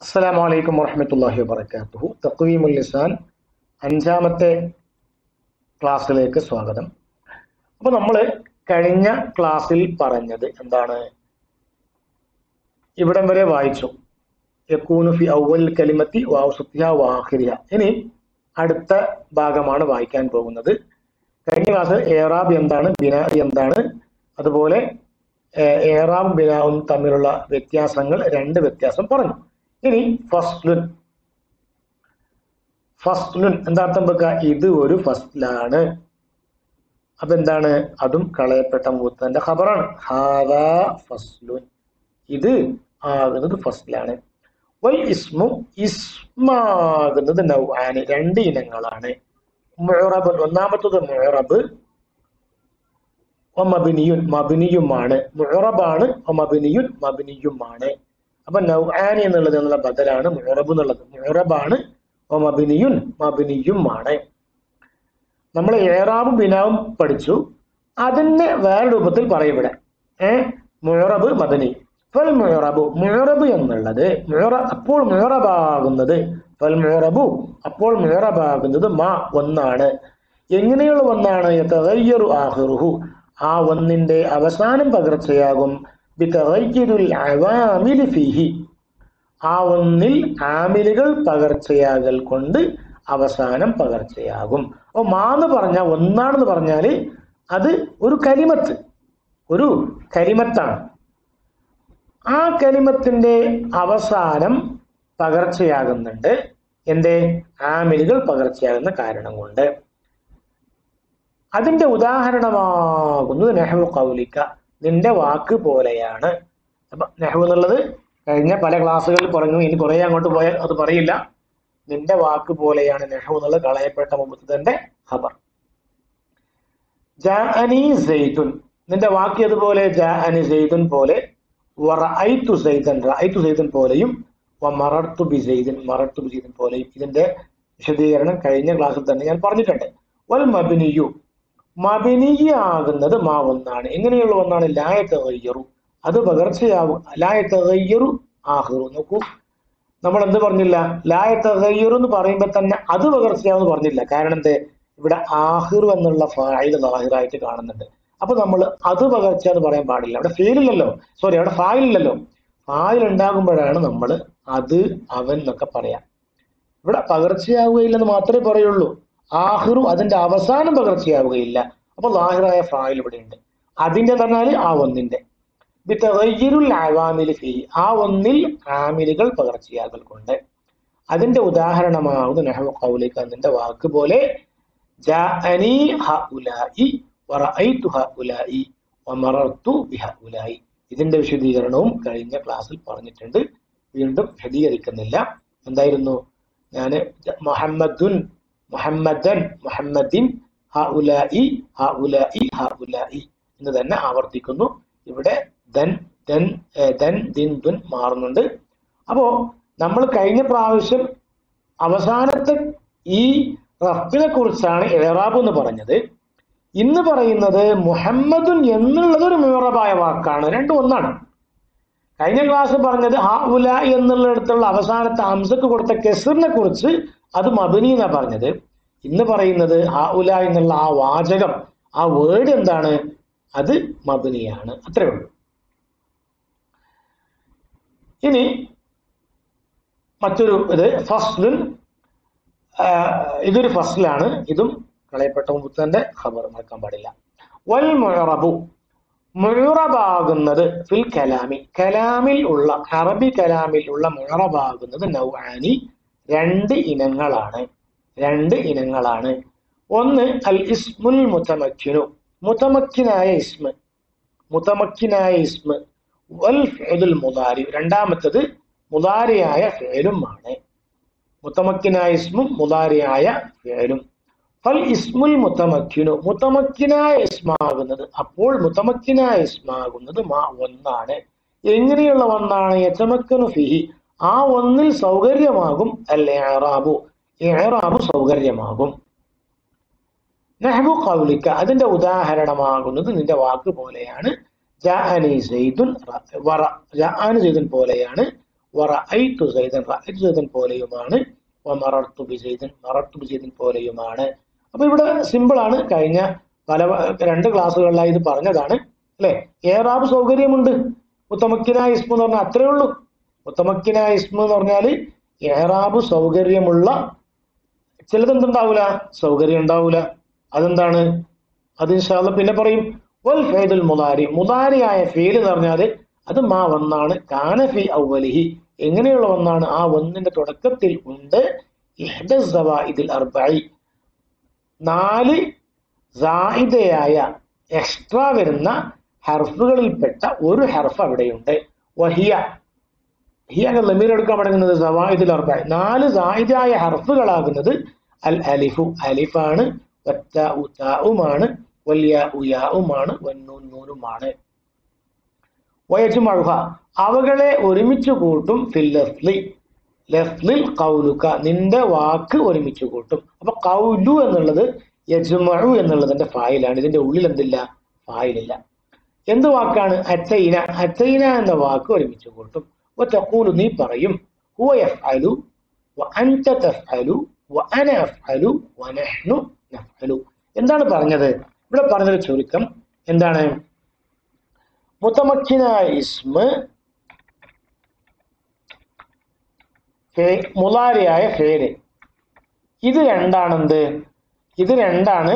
അസ്സലാമു അലൈക്കും വറഹ്മത്തുള്ളാഹി വബറകാതുഹു തഖ്വീമുൽ ലിസാൻ അഞ്ചാമത്തെ ക്ലാസ്സിലേക്ക് സ്വാഗതം അപ്പോൾ നമ്മൾ കഴിഞ്ഞ ക്ലാസ്സിൽ പറഞ്ഞത് എന്താണ് ഇവിടം വരെ വായിച്ചു യക്കൂനു ഫി അവൽ കലിമത്തി വാവുസത്തിഹ വാഹിരിഹ ഇനി അടുത്ത ഭാഗമാണ് വായിക്കാൻ പോകുന്നത് കഴിഞ്ഞ ക്ലാസ്സിൽ ഏറാബ് എന്താണ് ബിനാ എന്താണ് അതുപോലെ ഏഹ്, ഏറാബും ബിനാവും തമ്മിലുള്ള വ്യത്യാസങ്ങൾ രണ്ട് വ്യത്യാസം പറഞ്ഞു ഇനി ഫസ്ലുൻ ഫസ്ലുൻ എന്താർത്ഥം വെക്കുക ഇത് ഒരു ഫസ്ലാണ് അപ്പൊ എന്താണ് അതും കളയപ്പെട്ട മൂത്തന്റെ ഖബറാണ് ഹാദാ ഫസ്ലുൻ ഇത് ആകുന്നത് ഫസ്ലാണ് വൽ ഇസ്മു ഇസ്മാകുന്നത് നൗആന് രണ്ട് ഇനങ്ങളാണ് മുഅറബ് ഒന്നാമത്തത് മുഅറബ് മബിനിയുൻ മബിനിയുമാണ് മുഅറബാണ് മബിനിയുൻ മബിനിയുമാണ് അപ്പൊ നൗആനി എന്നുള്ളത് എന്നുള്ള ബദലാണ് മുഅറബ് എന്നുള്ളത് മുഅറബാണ് മബിനിയുൻ മബിനിയുമാണ് നമ്മൾ ഏറാബും ബിനാവും പഠിച്ചു അതിനെ വേറെ രൂപത്തിൽ പറയും ഇവിടെ ഏ മുഴറബ് മദനി ഫൽ മുഴറബു മുഴറബ് എന്നുള്ളത് മുഴറ അപ്പോൾ മുഴറബാകുന്നത് ഫൽ മുഴറബു അപ്പോൾ മുഴറബാകുന്നത് മാ ഒന്നാണ് എങ്ങനെയുള്ള ഒന്നാണ് യതഗയ്യറു ആഖിറുഹു ആ ഒന്നിന്റെ അവസാനം പകർച്ചയാകും ബിതഗയ്യുൽ അവാമിലി ഫീഹി ആ ഒന്നിൽ ആമിലുകൾ പകർച്ചയാകൽ കൊണ്ട് അവസാനം പകർച്ചയാകും അപ്പൊ മാന്ന് പറഞ്ഞ ഒന്നാണെന്ന് പറഞ്ഞാല് അത് ഒരു കരിമത്ത് ഒരു കരിമത്താണ് ആ കരിമത്തിന്റെ അവസാനം പകർച്ചയാകുന്നുണ്ട് എന്റെ ആമിലുകൾ പകർച്ചയാകുന്ന കാരണം കൊണ്ട് അതിന്റെ ഉദാഹരണമാകുന്നത് നെഹ്വു കൗലിക്ക നിന്റെ വാക്ക് പോലെയാണ് അപ്പൊ നെഹ്വു എന്നുള്ളത് കഴിഞ്ഞ പല ക്ലാസ്സുകളിൽ പറഞ്ഞു ഇനി കുറെ അങ്ങോട്ട് പോയാൽ അത് പറയില്ല നിന്റെ വാക്ക് പോലെയാണ് നെഹ്വു എന്നുള്ളത് കളയപ്പെട്ട മുമ്പത്തിന്റെ ഖബർ ജാഅനി സെയ്തുൻ നിന്റെ വാക്ക് അതുപോലെ ജാഅനി സെയ്തുൻ പോലെ വറഅയ്തു സെയ്തൻ റഅയ്തു സെയ്തൻ പോലെയും വമറർത്തു ബി സെയ്ദിൻ മറർത്തു ബി സെയ്ദിൻ പോലെയും ഇതിന്റെ വിശദീകരണം കഴിഞ്ഞ ക്ലാസ്സിൽ തന്നെ ഞാൻ പറഞ്ഞിട്ടുണ്ട് വൽ മബിനിയു മബിനിയാകുന്നത് മാ ഒന്നാണ് എങ്ങനെയുള്ള ഒന്നാണ് ലായത്തയ്യറു അത് പകർച്ചയാവും ലായത്തയ്യറു ആഹിറു നോക്കൂ നമ്മൾ എന്ത് പറഞ്ഞില്ല ലായത്തയ്യറു എന്ന് പറയുമ്പോൾ തന്നെ അത് പകർച്ചയാവെന്ന് പറഞ്ഞില്ല കാരണം എന്തേ ഇവിടെ ആഹിറു എന്നുള്ള ഫായിൽ ലാഹിറായിട്ട് കാണുന്നുണ്ട് അപ്പൊ നമ്മൾ അത് പകർച്ച എന്ന് പറയാൻ പാടില്ല അവിടെ ഫീലില്ലല്ലോ സോറി അവിടെ ഫായിലില്ലല്ലോ ഫായിൽ ഉണ്ടാകുമ്പോഴാണ് നമ്മൾ അത് അവൻ എന്നൊക്കെ പറയാം ഇവിടെ പകർച്ചയാവുകയില്ലെന്ന് മാത്രമേ പറയുള്ളൂ ആഹിറു അതിന്റെ അവസാനം പകർച്ചയാവുകയില്ല അപ്പൊ ലാഹിറായ ഫായിൽ ഇവിടെ ഉണ്ട് അതിന്റെ പറഞ്ഞാല് ആ ഒന്നിന്റെ ബിതഗയ്യിറുൽ അവാമിലി ഫീ ആ ഒന്നിൽ ആമിലുകൾ പകർച്ചയാകൽ കൊണ്ട് അതിന്റെ ഉദാഹരണമാവുന്ന നെഹ്വ ഖൗലിക നിന്റെ വാക്ക് പോലെ ജാഅനി ഹഉലായി വറഅയ്തു ഹഉലായി വമറർതു ബിഹഉലായി ഇതിന്റെ വിശദീകരണവും കഴിഞ്ഞ ക്ലാസ്സിൽ പറഞ്ഞിട്ടുണ്ട് വീണ്ടും വിശദീകരിക്കുന്നില്ല എന്തായിരുന്നു ഞാൻ മുഹമ്മദുൻ മുഹമ്മദൻ മുഹമ്മദിൻ ഹഉലായി ഹഉലായി ഹഉലായി എന്ന് തന്നെ ആവർത്തിക്കുന്നു ഇവിടെ ദൻ ദൻ ഏർ, ദൻ ദിൻ ദുൻ മാറുന്നുണ്ട് അപ്പോ നമ്മൾ കഴിഞ്ഞ പ്രാവശ്യം അവസാനത്തെ ഈ റഫിനെ കുറിച്ചാണ് ഏറാബ് എന്ന് പറഞ്ഞത് ഇന്ന് പറയുന്നത് മുഹമ്മദുൻ എന്നുള്ളത് ഒരു മുറബായ വാക്കാണ് രണ്ടും ഒന്നാണ് കഴിഞ്ഞ ക്ലാസ് പറഞ്ഞത് ആ ഉല എന്നുള്ളിടത്തുള്ള അവസാനത്തെ ഹംസക്ക് കൊടുത്ത കെസറിനെ കുറിച്ച് അത് മബിനി എന്നാ പറഞ്ഞത് ഇന്ന് പറയുന്നത് ആ ഉല എന്നുള്ള ആ വാചകം ആ വേർഡ് എന്താണ് അത് മബിനിയാണ് അത്രേ ഉള്ളൂ ഇനി മറ്റൊരു ഇത് ഫസ്ലുൻ ഇതൊരു ഫസ്ലാണ് ഇതും കളയപ്പെട്ട മുത്തന്റെ ഖബർ മറക്കാൻ പാടില്ല വൽ മുഴറബു മുഴറബാകുന്നത് ഫിൽ കലാമി കലാമിൽ ഉള്ള അറബി കലാമിൽ ഉള്ള മുഴറബാകുന്നത് നൗആനി രണ്ട് ഇനങ്ങളാണ് രണ്ട് ഇനങ്ങളാണ് ഒന്ന് അൽ ഇസ്മുൽ മുത്തമക്കിനു മുത്തമക്കിനായ ഇസ്മ മുത്തമക്കിനായ ഇസ്മ വൽ ഫിഅലുൽ മുദാരി രണ്ടാമത്തത് മുദാരിയായ ഫിഅലുമാണ് മുത്തമക്കിനായ ഇസ്മും മുദാരിയായ ഫിഅലും ഫൽ ഇസ്മുൽ മുത്തമക്കിനു മുത്തമക്കിനായ ഇസ്മാകുന്നത് അപ്പോൾ മുത്തമക്കിനായ ഇസ്മാകുന്നത് മാ ഒന്നാണ് എങ്ങനെയുള്ള ഒന്നാണ് യത്തമക്കനു ഫിഹി ആ ഒന്നിൽ സൗകര്യമാകും അൽ ഇഅറാബു ഇഅറാബു സൗകര്യമാകും നഹ്ബു ഖൗലിക്ക അതിന്റെ ഉദാഹരണമാകുന്നത് നിന്റെ വാക്ക് പോലെയാണ് ജാഅനി സെയ്ദുൻ റ- വറ ജാഅനി സെയ്ദുൻ പോലെയാണ് വറഅയ്തു സൈദൻ റഅയ്തു സൈദൻ പോലെയുമാണ് വമറർത്തു ബിസൈദൻ മറർത്തു ബിസൈദൻ പോലെയുമാണ് അപ്പൊ ഇവിടെ സിമ്പിൾ ആണ് കഴിഞ്ഞ പല രണ്ട് ക്ലാസ്സുകളിലായി ഇത് പറഞ്ഞതാണ് അല്ലെ ഏറാബ് സൗകര്യമുണ്ട് മുത്തമക്കിനായ ഇസ്മു എന്ന് പറഞ്ഞാൽ അത്രേ ഉള്ളൂ മുത്തമക്കിനായ ഇസ്മു എന്ന് പറഞ്ഞാല് ഏറാബ് സൗകര്യമുള്ള ചിലത് എന്തുണ്ടാവൂല സൗകര്യം ഉണ്ടാവൂല അതെന്താണ് അത് ഇൻഷാല്ല പിന്നെ പറയും വൽ ഫേദുൽ മുലാരി മുലാരിയായ ഫീൽ എന്ന് പറഞ്ഞാല് അത് മാ വന്നാണ് കാനഫി ഔവലിഹി എങ്ങനെയുള്ള ഒന്നാണ് ആ ഒന്നിന്റെ തുടക്കത്തിൽ ഉണ്ട് ഇതിൽ അർബായി നാല് സായിദയായ എക്സ്ട്രാ വരുന്ന ഹർഫുകളിൽപ്പെട്ട ഒരു ഹർഫ് അവിടെയുണ്ട് വഹിയ ഹിയ ലമീർ എടുക്കാൻ പഠിക്കുന്നത് സവായിദുൽ അർബായി നാല് സായിദായ ഹർഫുകളാകുന്നത് അൽ അലിഫു അലിഫാണ് ഉമാണ് വലിയ ഉയാവുമാണ് വന്നൂൻ നൂനുമാണ് വയറ്റുമഴുഹ അവകളെ ഒരുമിച്ച് കൂട്ടും ഫിൽ ലഫ്ലി ലഫ്ലിൽ കൗലുക നിന്റെ വാക്ക് ഒരുമിച്ച് കൂട്ടും അപ്പൊ കൗലു എന്നുള്ളത് യജ്മഴു എന്നുള്ളതിന്റെ ഫായിലാണ് ഇതിന്റെ ഉള്ളിൽ എന്തില്ല ഫായിലില്ല എന്ത് വാക്കാണ് അച്ചൈന അച്ചൈന എന്ന വാക്ക് ഒരുമിച്ച് കൂട്ടും ഒറ്റക്കൂലു നീ പറയും ഹുവ യഫ്അലു വഅൻത തഫ്അലു വഅന അഫ്അലു വനഹ്നു നഫ്അലു എന്താണ് പറഞ്ഞത് ഇവിടെ പറഞ്ഞൊരു ചുരുക്കം എന്താണ് മുത്തമക്കിനായ ഇസ്മ മുലാരിയായ ഫേര് ഇത് രണ്ടാണെന്ത് ഇത് രണ്ടാണ്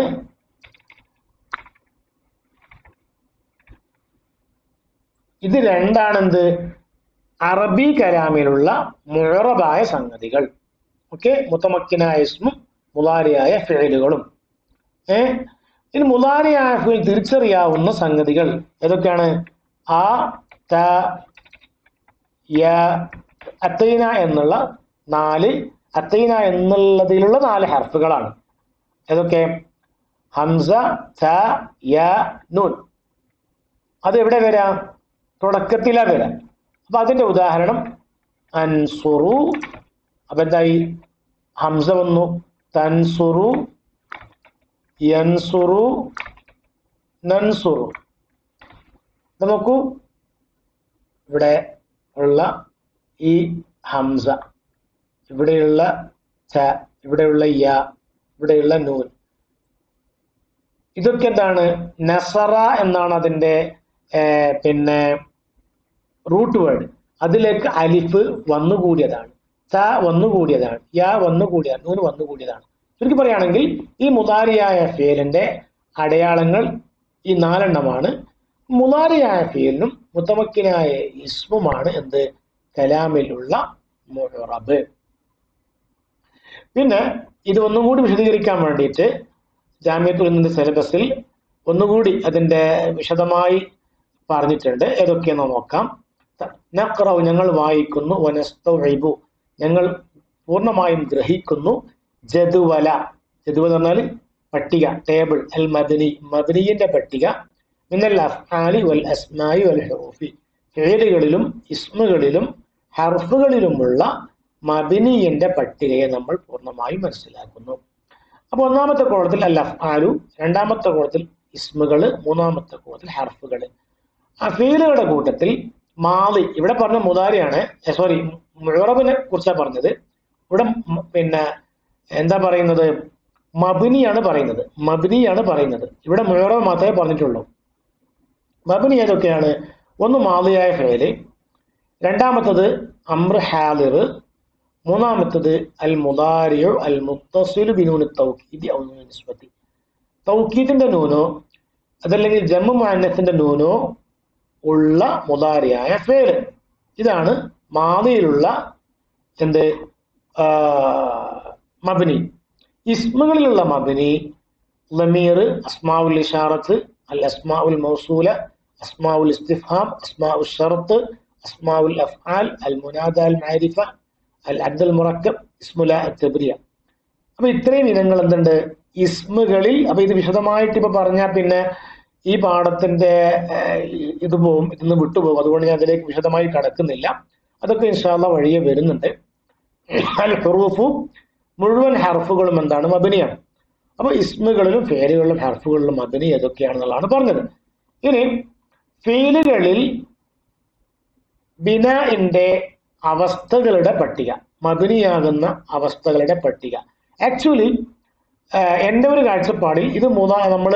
ഇത് രണ്ടാണെന്ത് അറബി കലാമിലുള്ള മുഴറബായ സംഗതികൾ ഓക്കെ മുത്തമക്കിനായ ഇസ്മും മുലാരിയായ ഫേലുകളും ഏ ഇനി മുലാരിയായ ഫേൽ തിരിച്ചറിയാവുന്ന സംഗതികൾ ഏതൊക്കെയാണ് ആ ത യ അത്തൈന എന്നുള്ള നാല് അത്തൈന എന്നുള്ളതിലുള്ള നാല് ഹർഫുകളാണ് ഏതൊക്കെ ഹംസ ത യ നൂൻ അത് എവിടെ വരാം തുടക്കത്തിലാ വരാം അപ്പൊ അതിന്റെ ഉദാഹരണം അൻസുറു അപ്പൊ എന്തായി ഹംസ വന്നു തൻസുറു യൻസുറു നൻസുറു നോക്കൂ ഇവിടെ ഉള്ള ഈ ഹംസ ഇവിടെയുള്ള ച ഇവിടെയുള്ള യ ഇവിടെയുള്ള നൂൻ ഇതൊക്കെ എന്താണ് നസറ എന്നാണ് അതിന്റെ പിന്നെ റൂട്ട് വേർഡ് അതിലേക്ക് അലിഫ് വന്നുകൂടിയതാണ് ച വന്നുകൂടിയതാണ് യ വന്നുകൂടിയതാണ് നൂന് വന്നുകൂടിയതാണ് ചുരുക്കി പറയുകയാണെങ്കിൽ ഈ മുതാരിയായ ഫേലിന്റെ അടയാളങ്ങൾ ഈ നാലെണ്ണമാണ് മുലാരിയായ ഫീലിനും മുത്തമക്കിനായ ഇസ്മുമാണ് എന്ത് കലാമിലുള്ള മുഴറബ് പിന്നെ ഇത് ഒന്നും കൂടി വിശദീകരിക്കാൻ വേണ്ടിയിട്ട് ജാമ്യത്തുൽ നിന്റെ സിലബസിൽ ഒന്നുകൂടി അതിന്റെ വിശദമായി പറഞ്ഞിട്ടുണ്ട് ഏതൊക്കെയെന്ന് നോക്കാം നഖറവ് ഞങ്ങൾ വായിക്കുന്നു വനസ്തൈബു ഞങ്ങൾ പൂർണ്ണമായും ഗ്രഹിക്കുന്നു ജതുവല ജതുവല എന്ന് പറഞ്ഞാൽ പട്ടിക ടേബിൾ അൽ മദനി മദനിയുടെ പട്ടിക മിനൽ അഫ്ആലി വൽ അസ്മായി വൽ ഹുറൂഫി ഫേലുകളിലും ഇസ്മുകളിലും ഹർഫുകളിലുമുള്ള മബിനിയന്റെ പട്ടികയെ നമ്മൾ പൂർണ്ണമായും മനസ്സിലാക്കുന്നു അപ്പൊ ഒന്നാമത്തെ കോളത്തിൽ അൽ അഫ്ആലു രണ്ടാമത്തെ കോളത്തിൽ ഇസ്മുകള് മൂന്നാമത്തെ കോളത്തിൽ ഹർഫുകള് ആ ഫീലുകളുടെ കൂട്ടത്തിൽ മാലി ഇവിടെ പറഞ്ഞ മുതാരിയാണ് സോറി മുഴറബിനെ കുറിച്ചാണ് പറഞ്ഞത് ഇവിടെ പിന്നെ എന്താ പറയുന്നത് മബിനിയാണ് പറയുന്നത് മബിനിയാണ് പറയുന്നത് ഇവിടെ മുഴറബ് മാത്രമേ പറഞ്ഞിട്ടുള്ളൂ മബിനി ഏതൊക്കെയാണ് ഒന്ന് മാലിയായ ഫേല് രണ്ടാമത്തത് അമ്ര ഹാലിർ മൂന്നാമത്തത് അൽ മുദാരിയോ അൽ മുത്തസിലു ബിനൂന് തൗക്കീദി നിസ്ബത്തി തൗക്കീദിന്റെ നൂനോ അതല്ലെങ്കിൽ ജമ്മു മാനത്തിന്റെ നൂനോ ഉള്ള മുദാരിയായ ഫേല് ഇതാണ് മാതിയിലുള്ള എന്ത് മബിനി ഇസ്മുകളിലുള്ള മബിനി ലമീർ അസ്മാവുൽ ഇഷാറത്ത് അൽ അസ്മാഉൽ മൗസൂല അസ്മാഉൽ ഇസ്തിഫാം അസ്മാഉൽ ഷർത്ത് അസ്മാഉൽ അഫ്ആൽ അൽ മുനാദ അൽ മാരിഫ അൽ അബ്ദുൽ മുറക്കബ് ഇസ്മുല തബ്രിയ അപ്പൊ ഇത്രയും ഇനങ്ങൾ എന്തുണ്ട് ഇസ്മുകളിൽ അപ്പൊ ഇത് വിശദമായിട്ട് ഇപ്പൊ പറഞ്ഞാൽ പിന്നെ ഈ പാഠത്തിന്റെ ഇത് പോവും ഇതിന്ന് വിട്ടുപോകും അതുകൊണ്ട് ഞാൻ അതിലേക്ക് വിശദമായി കടക്കുന്നില്ല അതൊക്കെ ഇൻഷാല്ല വഴിയെ വരുന്നുണ്ട് അൽ ഹുറൂഫു മുഴുവൻ ഹർഫുകളും എന്താണ് മബിനിയാണ് അപ്പൊ ഇസ്മുകളിലും ഫേലുകളിലും ഹർഫുകളിലും മബിനി ഏതൊക്കെയാണെന്നുള്ളതാണ് പറഞ്ഞത് ഇനി ഫീലുകളിൽ ബിനാഇന്റെ അവസ്ഥകളുടെ പട്ടിക മബിനിയാകുന്ന അവസ്ഥകളുടെ പട്ടിക ആക്ച്വലി എൻ്റെ ഒരു കാഴ്ചപ്പാടിൽ ഇത് മൂന്നാ നമ്മൾ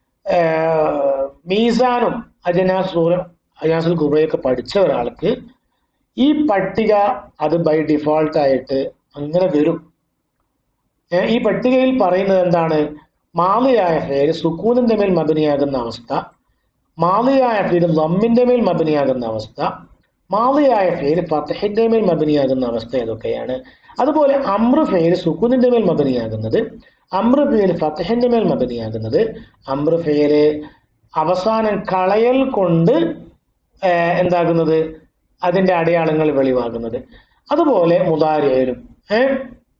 മീസാനും അജനാസൂറും അജനാസുൽ കുബയൊക്കെ പഠിച്ച ഒരാൾക്ക് ഈ പട്ടിക അത് ബൈ ഡിഫോൾട്ട് ആയിട്ട് അങ്ങനെ വരും ഏ, ഈ പട്ടികയിൽ പറയുന്നത് എന്താണ് മാലിയായ ഫേര് സുക്കൂനിന്റെ മേൽ മബനിയാകുന്ന അവസ്ഥ മാലിയായ ഫേര് ലമ്മിന്റെ മേൽ മബനിയാകുന്ന അവസ്ഥ മാലിയായ ഫേര് ഫത്തഹിന്റെ മേൽ മബനിയാകുന്ന അവസ്ഥ ഏതൊക്കെയാണ് അതുപോലെ അമ്ര ഫേര് സുക്കൂനിന്റെ മേൽ മബനിയാകുന്നത് അമ്ര ഫേര് ഫത്തഹിന്റെ മേൽ മബനിയാകുന്നത് അമ്ര ഫേര് അവസാനം കളയൽ കൊണ്ട് ഏ, എന്താകുന്നത് അതിന്റെ അടയാളങ്ങൾ വെളിവാകുന്നത് അതുപോലെ മുതാരയിലും ഏഹ്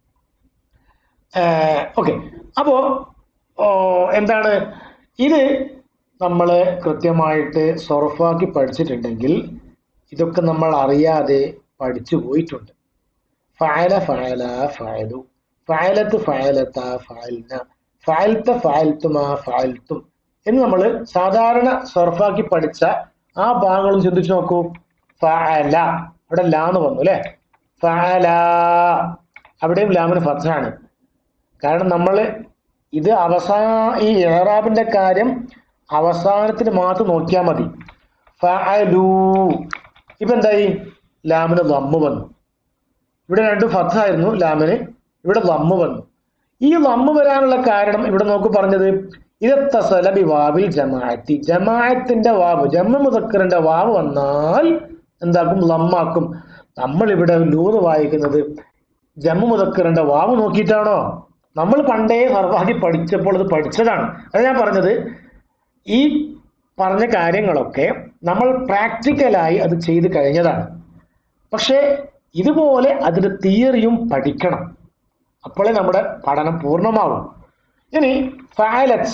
ഓക്കെ അപ്പോ ഓ, എന്താണ് ഇത് നമ്മൾ കൃത്യമായിട്ട് സൊറഫാക്കി പഠിച്ചിട്ടുണ്ടെങ്കിൽ ഇതൊക്കെ നമ്മൾ അറിയാതെ പഠിച്ചു പോയിട്ടുണ്ട് ഫഅല ഫഅല ഫഅലു ഫഅലത്ത് ഫഅലത ഫഅൽന ഫഅൽത ഫഅൽതുമാ ഫഅൽതും എന്ന് നമ്മൾ സാധാരണ സർഫാക്കി പഠിച്ച ആ ഭാഗങ്ങളും ചിന്തിച്ചു നോക്കൂ ഫഅല അവിടെ ലാ എന്ന് വന്നു അല്ലേ ഫഅല അവിടെയും ലാമിന് ഫത്താണ് കാരണം നമ്മൾ ഇത് അവസാന ഈ ഏറാബിന്റെ കാര്യം അവസാനത്തിന് മാത്രം നോക്കിയാൽ മതി ഫഅലു ഇപ്പൊ എന്തായി ലാമിന് ലമ്മ് വന്നു ഇവിടെ രണ്ടും ഫത്തായിരുന്നു ലാമിന് ഇവിടെ ലമ്മ് വന്നു ഈ ലമ്മ് വരാനുള്ള കാരണം ഇവിടെ നോക്ക് പറഞ്ഞത് ഇതത്തസല ബി വാവിൽ ജമാഅത്തി ജമാഅത്തിന്റെ വാവ് ജമ്മ മുതക്കറിന്റെ വാവ് വന്നാൽ എന്താക്കും ലമ്മാക്കും നമ്മൾ ഇവിടെ ലൂന്ന് വായിക്കുന്നത് ജമ്മു മുതക്കറിന്റെ വാവ് നോക്കിയിട്ടാണോ നമ്മൾ പണ്ടേ സർവാഹി പഠിച്ചപ്പോൾ ഇത് പഠിച്ചതാണ് അത് ഞാൻ പറഞ്ഞത് ഈ പറഞ്ഞ കാര്യങ്ങളൊക്കെ നമ്മൾ പ്രാക്ടിക്കലായി അത് ചെയ്ത് കഴിഞ്ഞതാണ് പക്ഷേ ഇതുപോലെ അതിന്റെ തിയറിയും പഠിക്കണം അപ്പോഴേ നമ്മുടെ പഠനം പൂർണ്ണമാവും ഇനി ഫാലറ്റ്സ്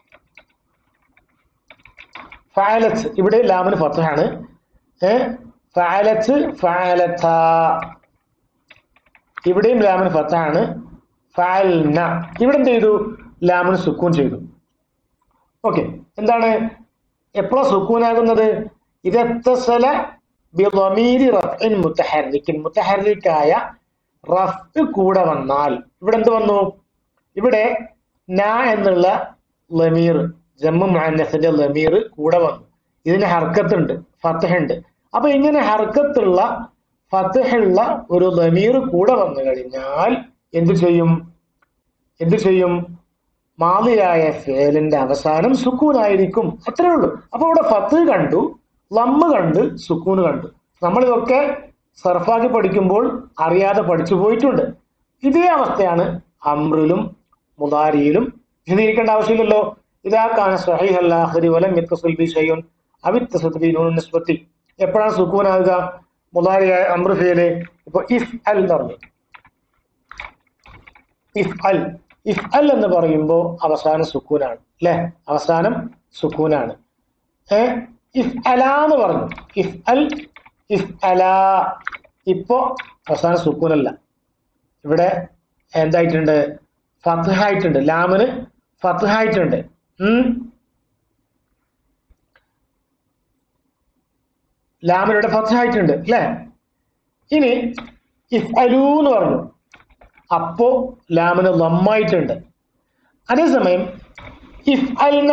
ഫാലറ്റ്സ് ഇവിടെ ലാമിന് ഫത്താണ് ഫാലറ്റ്സ് ഫാലത്ത ഇവിടെയും ലാമിന് ഫത്താണ് ഫാൽന ഇവിടെ എന്ത് ചെയ്തു ലാമിന് സുക്കൂൻ ചെയ്തു ഓക്കെ എന്താണ് എപ്പോഴാണ് സുക്കൂനാകുന്നത് ഇതെത്തസല ബിളമീരി റഫ്ഇൻ മുത്തഹരിക്കിൻ മുത്തഹരിക്കായ റഫ് കൂടെ വന്നാൽ ഇവിടെ എന്ത് വന്നു ഇവിടെ ന എന്നുള്ള ലമീർ ജമ്മു മുഅന്നസിന്റെ ലമീർ കൂടെ വന്നു ഇതിന് ഹർക്കത്തുണ്ട് ഫത്തഹുണ്ട് അപ്പൊ ഇങ്ങനെ ഹർക്കത്തുള്ള ഫത്തഹുള്ള ഒരു ലമീർ കൂടെ വന്നു കഴിഞ്ഞാൽ എന്ത് ചെയ്യും എന്ത് ചെയ്യും മാലിയായ ഫേലിന്റെ അവസാനം സുക്കൂനായിരിക്കും അത്രേ ഉള്ളൂ അപ്പൊ ഇവിടെ ഫത്ത് കണ്ടു ലമ്മ് കണ്ട് സുക്കൂന് കണ്ടു നമ്മളിതൊക്കെ സർഫാക്കി പഠിക്കുമ്പോൾ അറിയാതെ പഠിച്ചു പോയിട്ടുണ്ട് ഇതേ അവസ്ഥയാണ് അമ്രിലും മുതാരിയിലും വിശദീകരിക്കേണ്ട ആവശ്യമില്ലല്ലോ ഇതാക്കാന സഹീഹ് അല്ലാഹരി വലം യത്തസുൽ ബി ഷൈഉൻ അവിത്തസത് ബി നൂൻ നിസ്ബത്തി എപ്പോഴാണ് സുക്കൂനാകുക മുതാരിയായ അമ്ര ഫേല് ഇപ്പൊ ഇഫ് അൽ എന്ന് പറഞ്ഞു ഇഫ് അൽ ഇഫ് അൽ എന്ന് പറയുമ്പോൾ അവസാനം സുക്കൂനാണ് അല്ലെ അവസാനം സുക്കൂനാണ് ഏ ഇഫ് അല എന്ന് പറഞ്ഞു ഇഫ് അൽ ഇഫ് അല ഇപ്പോ അവസാനം സുക്കൂനല്ല ഇവിടെ എന്തായിട്ടുണ്ട് ഫത്ഹായിട്ടുണ്ട് ലാമിന് ഫത്ഹായിട്ടുണ്ട് ഉം ലാമിനിവിടെ ഫത്ഹായിട്ടുണ്ട് അല്ലേ ഇനി ഇഫ് അലു എന്ന് പറഞ്ഞു അപ്പോ ലാമിന് ലമ്മായിട്ടുണ്ട് അതേസമയം ഇഫ് അൽന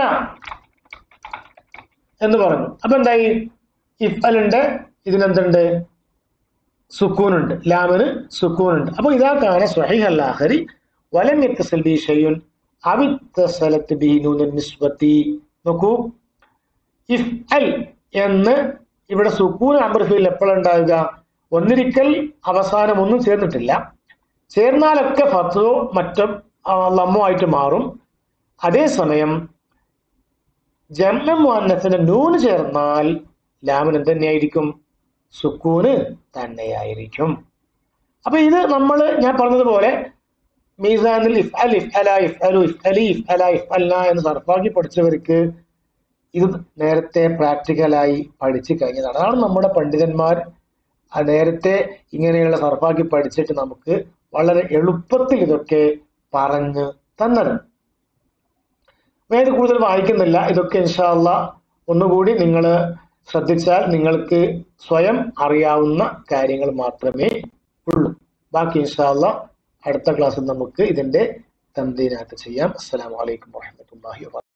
എന്ന് പറഞ്ഞു അപ്പൊ എന്തായി ഇഫ് അലുണ്ട് ഇതിനെന്തുണ്ട് സുക്കൂനുണ്ട് ലാമിന് സുക്കൂനുണ്ട് അപ്പൊ ഇതാ കാണെ സ്വഹീഹ് അല്ലാഹരി വലം യത്തസൽ ബി ഷൈഉൻ അവിത്തസലത്ത് ബി നൂൻ നിസ്ബത്തി നോക്കൂ ഇഫ് അൽ എന്ന് ഇവിടെ സുക്കൂൻ അമർഫിൽ എപ്പോഴുണ്ടാവുക ഒന്നിരിക്കൽ അവസാനം ഒന്നും ചേർന്നിട്ടില്ല ചേർന്നാലൊക്കെ ഫത്തോ മറ്റും ആ, ലമ്മോ ആയിട്ട് മാറും അതേസമയം ജമ്മ മുഅന്നസിന്റെ നൂന് ചേർന്നാൽ ലാമിന് എന്ത് തന്നെയായിരിക്കും സുക്കൂന് തന്നെയായിരിക്കും അപ്പൊ ഇത് നമ്മൾ ഞാൻ പറഞ്ഞതുപോലെ മീസാനിൽ ഇഫ് അൽ ഇഫ് അല ഇഫ് അലു ഇഫ് അലി ഇഫ് അല ഇഫ് അല്ല എന്ന് സർഫാക്കി പഠിച്ചവർക്ക് ഇത് നേരത്തെ പ്രാക്ടിക്കലായി പഠിച്ചു കഴിഞ്ഞതാണ് അതാണ് നമ്മുടെ പണ്ഡിതന്മാർ ആ നേരത്തെ ഇങ്ങനെയുള്ള സർഫാക്കി പഠിച്ചിട്ട് നമുക്ക് വളരെ എളുപ്പത്തിൽ ഇതൊക്കെ പറഞ്ഞു തന്നത് വേറെ കൂടുതൽ വായിക്കുന്നില്ല ഇതൊക്കെ ഇൻഷാല്ല ഒന്നുകൂടി നിങ്ങൾ ശ്രദ്ധിച്ചാൽ നിങ്ങൾക്ക് സ്വയം അറിയാവുന്ന കാര്യങ്ങൾ മാത്രമേ ഉള്ളൂ ബാക്കി ഇൻഷാല്ല അടുത്ത ക്ലാസ്സിൽ നമുക്ക് ഇതിന്റെ തന്തിനാത്ത് ചെയ്യാം അസ്സലാമു അലൈക്കും വറഹ്മത്തുള്ളാഹി വബറകാതുഹു